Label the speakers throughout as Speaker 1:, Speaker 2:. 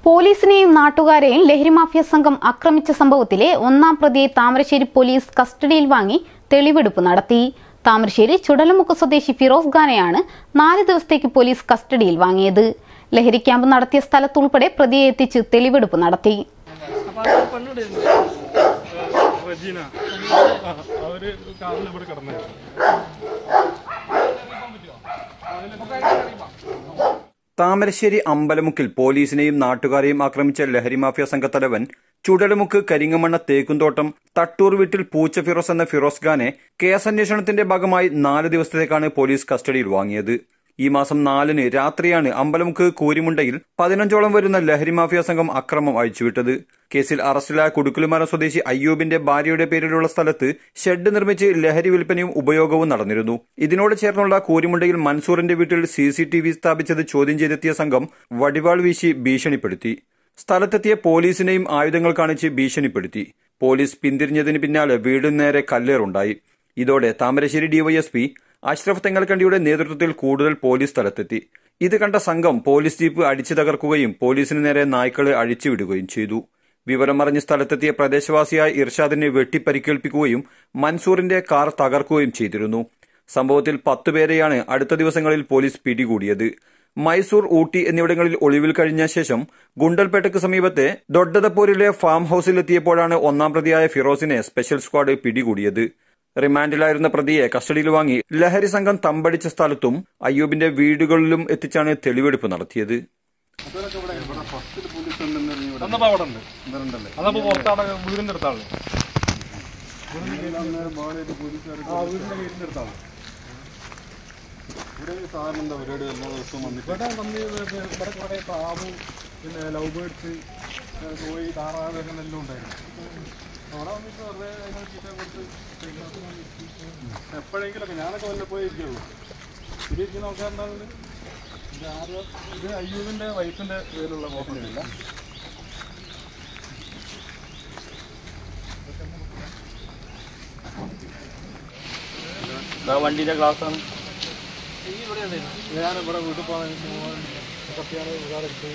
Speaker 1: പോലീസിനെയും നാട്ടുകാരെയും ലഹരിമാഫിയ സംഘം ആക്രമിച്ച സംഭവത്തിലെ ഒന്നാം പ്രതിയെ താമരശ്ശേരി പോലീസ് കസ്റ്റഡിയിൽ വാങ്ങി തെളിവെടുപ്പ് നടത്തി താമരശ്ശേരി ചുടലമുക്ക് സ്വദേശി ഫിറോസ് ഖാനെയാണ് നാല് ദിവസത്തേക്ക് പോലീസ് കസ്റ്റഡിയിൽ വാങ്ങിയത് ലഹരി ക്യാമ്പ് നടത്തിയ സ്ഥലത്തുൾപ്പെടെ പ്രതിയെ എത്തിച്ച് തെളിവെടുപ്പ് നടത്തി
Speaker 2: റജീന ആ, അവര് കാറിൽ ഇവിടെ കിടന്നായിരുന്നു
Speaker 3: താമരശ്ശേരി അമ്പലമുക്കിൽ പോലീസിനെയും നാട്ടുകാരെയും ആക്രമിച്ച ലഹരി മാഫിയ സംഘത്തലവൻ ചുടലമുക്ക് കരിങ്ങമണ്ണ തേക്കുംതോട്ടം തട്ടൂർ വീട്ടിൽ പൂച്ച ഫിറോസ് എന്ന ഫിറോസ് ഖാനെ കേസന്വേഷണത്തിന്റെ ഭാഗമായി നാല് ദിവസത്തേക്കാണ് പോലീസ് കസ്റ്റഡിയിൽ വാങ്ങിയത് ഈ മാസം നാലിന് രാത്രിയാണ് അമ്പലമുക്ക് കൂരിമുണ്ടയിൽ പതിനഞ്ചോളം വരുന്ന ലഹരി മാഫിയ സംഘം അക്രമം അഴിച്ചുവിട്ടത് കേസിൽ അറസ്റ്റിലായ കുടുക്കലുമരം സ്വദേശി അയ്യൂബിന്റെ ഭാര്യയുടെ പേരിലുള്ള സ്ഥലത്ത് ഷെഡ് നിർമ്മിച്ച് ലഹരി വിൽപ്പനയും ഉപയോഗവും നടന്നിരുന്നു ഇതിനോട് ചേർന്നുള്ള കൂരിമുണ്ടയിൽ മൻസൂറിന്റെ വീട്ടിൽ സി സി ടി വി സ്ഥാപിച്ചത് ചോദ്യം ചെയ്തെത്തിയ സംഘം വടിവാൾ വീശി ഭീഷണിപ്പെടുത്തി സ്ഥലത്തെത്തിയ പോലീസിനെയും ആയുധങ്ങൾ കാണിച്ച് ഭീഷണിപ്പെടുത്തി പോലീസ് പിന്തിരിഞ്ഞതിന് പിന്നാലെ വീടിന് നേരെ കല്ലേറുണ്ടായി ഇതോടെ താമരശ്ശേരി ഡിവൈഎസ്പി അഷ്റഫ് തെങ്ങൽക്കണ്ടിയുടെ നേതൃത്വത്തിൽ കൂടുതൽ പോലീസ് സ്ഥലത്തെത്തി ഇത് കണ്ട സംഘം പോലീസ് ജീപ്പ് അടിച്ചു തകർക്കുകയും പോലീസിന് നേരെ നായ്ക്കളെ അഴിച്ചുവിടുകയും ചെയ്തു വിവരമറിഞ്ഞ് സ്ഥലത്തെത്തിയ പ്രദേശവാസിയായ ഇർഷാദിനെ വെട്ടിപ്പരിക്കേൽപ്പിക്കുകയും മൻസൂറിന്റെ കാർ തകർക്കുകയും ചെയ്തിരുന്നു സംഭവത്തിൽ പത്തുപേരെയാണ് അടുത്ത ദിവസങ്ങളിൽ പോലീസ് പിടികൂടിയത് മൈസൂർ ഊട്ടി എന്നിവിടങ്ങളിൽ ഒളിവിൽ കഴിഞ്ഞ ശേഷം ഗുണ്ടൽപേട്ടയ്ക്ക് സമീപത്തെ ദൊഡ്ഡതപ്പൂരിലെ ഫാം ഹൌസിലെത്തിയപ്പോഴാണ് ഒന്നാം പ്രതിയായ ഫിറോസിനെ സ്പെഷ്യൽ സ്ക്വാഡ് പിടികൂടിയത് റിമാൻഡിലായിരുന്ന പ്രതിയെ കസ്റ്റഡിയിൽ വാങ്ങി ലഹരി സംഘം തമ്പടിച്ച സ്ഥലത്തും അയ്യൂബിന്റെ വീടുകളിലും എത്തിച്ചാണ് തെളിവെടുപ്പ് നടത്തിയത്
Speaker 2: അന്നപ്പോ അവിടെ ഉണ്ട് അന്നപ്പോ പുറത്താണ് വീടിന്റെ അടുത്താണ് ആ വീടിന്റെ ഗേറ്റിന്റെ അടുത്താണ് ഇവിടെ വന്ന് ഇവിടെ കുറെ പ്രാവും പിന്നെ ലവ് ബേർഡ്സ് കോഴി താറാവ് അങ്ങനെ എല്ലാം ഉണ്ടായിരുന്നു അവിടെ വന്നിട്ട് വെറുതെ അതിനെ ചീത്ത കൊടുത്ത് എപ്പോഴെങ്കിലൊക്കെ ഞാനൊക്കെ വല്ല പോയി ഇരിക്കുള്ളൂ ഇത് ഇരിക്കുന്ന നോക്കാറുണ്ടാവുന്നത് ഇത് ആരോ ഇത് അയ്യൂബിന്റെ വൈഫിന്റെ പേരിലുള്ള പ്രോപ്പർട്ടി
Speaker 4: വണ്ടിന്റെ ഗ്ലാസ് ആണ്
Speaker 2: ഞാനിവിടെ വീട്ടിൽ പോകാൻ സത്യാണ് വികാരത്ത്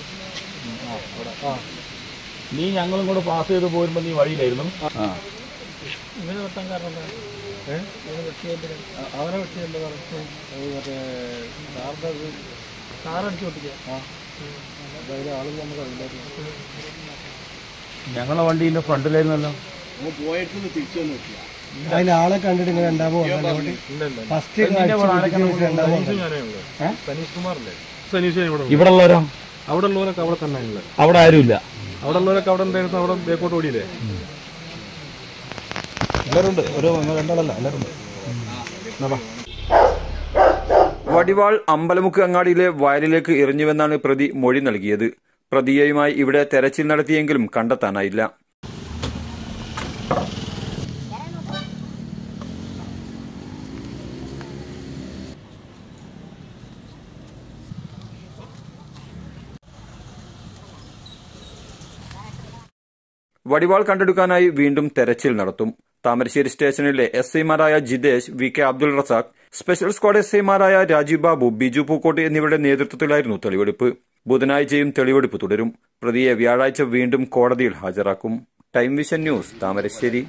Speaker 4: നീ ഞങ്ങളും കൂടെ പാസ് ചെയ്ത് പോരുമ്പോ നീ വഴിയിലായിരുന്നു ആ
Speaker 2: ഇങ്ങനെ വെട്ടാൻ കാരണം എന്താ ഏഹ് അവനെ വെട്ടിയല്ലോ മറ്റേ കാറിന്റെ കാറടിച്ച് പൊട്ടിക്കുക ആ അതായത് ആളുകൾ നമുക്ക് അറിയില്ലായിരുന്നു
Speaker 4: ഞങ്ങളെ വണ്ടീന്റെ ഫ്രണ്ടിലായിരുന്നല്ലോ
Speaker 5: അതിന് ആളെ കണ്ടിട്ട് ഇങ്ങനെ ഉണ്ടാവോ ഫസ്റ്റ്
Speaker 2: ഞാനേ ഉള്ളൂ സനീഷ് കുമാറല്ലേ സനീഷ് ഇവിടെ
Speaker 4: ഇവിടെ ഉള്ളവരോ
Speaker 2: അവിടെ ഉള്ളവരൊക്കെ അവിടെ തന്നെ ഉള്ളത്
Speaker 4: അവിടെ ആരുമില്ല
Speaker 2: അവിടെ ഉള്ളവരൊക്കെ അവിടെ ഉണ്ടായിരുന്നു അവിടെ ബേക്കോട്ട് ഓടിയില്ലേ
Speaker 4: എല്ലാവരും ഉണ്ട് ഒരു രണ്ടാളല്ല എല്ലാവരും ഉണ്ട്
Speaker 3: വടിവാൾ അമ്പലമുക്ക് അങ്ങാടിയിലെ വയലിലേക്ക് എറിഞ്ഞുവെന്നാണ് പ്രതി മൊഴി നൽകിയത് പ്രതിയെയുമായി ഇവിടെ തെരച്ചിൽ നടത്തിയെങ്കിലും കണ്ടെത്താനായില്ല വടിവാൾ കണ്ടെടുക്കാനായി വീണ്ടും തെരച്ചിൽ നടത്തും താമരശ്ശേരി സ്റ്റേഷനിലെ എസ് ഐമാരായ Jithesh V K Abdul Razak special squad S ഐമാരായ രാജീവ് ബാബു ബിജു പൂക്കോട്ട് എന്നിവരുടെ നേതൃത്വത്തിലായിരുന്നു തെളിവെടുപ്പ് ബുധനാഴ്ചയും തെളിവെടുപ്പ് തുടരും പ്രതിയെ വ്യാഴാഴ്ച വീണ്ടും കോടതിയിൽ ഹാജരാക്കും time vision news Thamarassery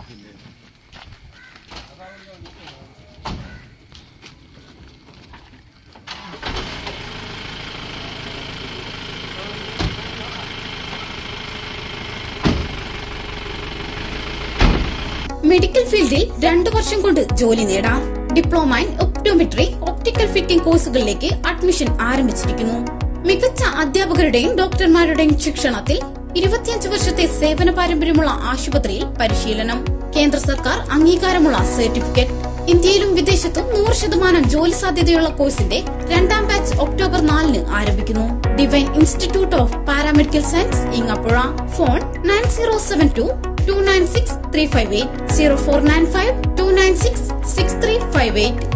Speaker 6: medical ഫീൽഡിൽ രണ്ടു വർഷം കൊണ്ട് ജോലി നേടാം diploma in optometry optical fitting കോഴ്സുകളിലേക്ക് അഡ്മിഷൻ ആരംഭിച്ചിരിക്കുന്നു മികച്ച അധ്യാപകരുടെയും ഡോക്ടർമാരുടെയും ശിക്ഷണത്തിൽ ഇരുപത്തിയഞ്ച് വർഷത്തെ സേവന പാരമ്പര്യമുള്ള ആശുപത്രിയിൽ പരിശീലനം കേന്ദ്ര സർക്കാർ അംഗീകാരമുള്ള സർട്ടിഫിക്കറ്റ് ഇന്ത്യയിലും വിദേശത്തും നൂറ് ശതമാനം ജോലി സാധ്യതയുള്ള കോഴ്സിന്റെ രണ്ടാം ബാച്ച് ഒക്ടോബർ നാലിന് ആരംഭിക്കുന്നു divine institute of paramedical science Engapuzha phone nine zero seven two two nine six three five eight zero four nine five two nine six six three five eight